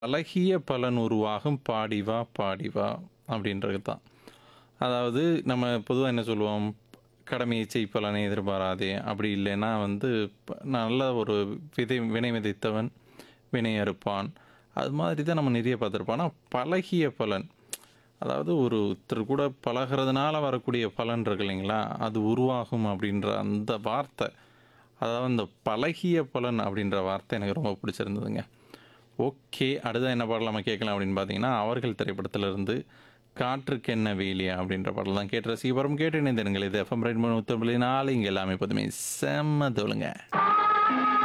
அழகிய பலன் உருவாகும் பாடி வா பாடி வா அப்படின்றது தான் அதாவது நம்ம பொதுவாக என்ன சொல்லுவோம் கடமையை செய் பலனை எதிர்பாராதே அப்படி இல்லைன்னா வந்து ப- நல்ல ஒரு விதை வினை விதைத்தவன் வினை அறுப்பான் அது மாதிரி தான் நம்ம நிறைய பார்த்துருப்போம் ஆனால் பழகிய பலன் அதாவது ஒருத்தர் கூட பழகிறதுனால வரக்கூடிய பலன் இருக்கு இல்லைங்களா அது உருவாகும் அப்படின்ற அந்த வார்த்தை அதாவது அந்த பழகிய பலன் அப்படின்ற வார்த்தை எனக்கு ரொம்ப பிடிச்சிருந்ததுங்க ஓகே அடுத்த என்ன பாடல் நம்ம கேட்கலாம் அப்படின்னு பார்த்தீங்கன்னா அவர்கள் திரைப்படத்திலிருந்து காற்றுக்கு என்ன வேலியா அப்படின்ற பாடல் தான் கேட்டு ரசிகபுரம் கேட்டு இணைந்திருங்கள் இது எஃப்எம் ரெண்டு மூணு நாலு இங்கே எல்லாமே எப்போதுமே செம்ம தோலுங்க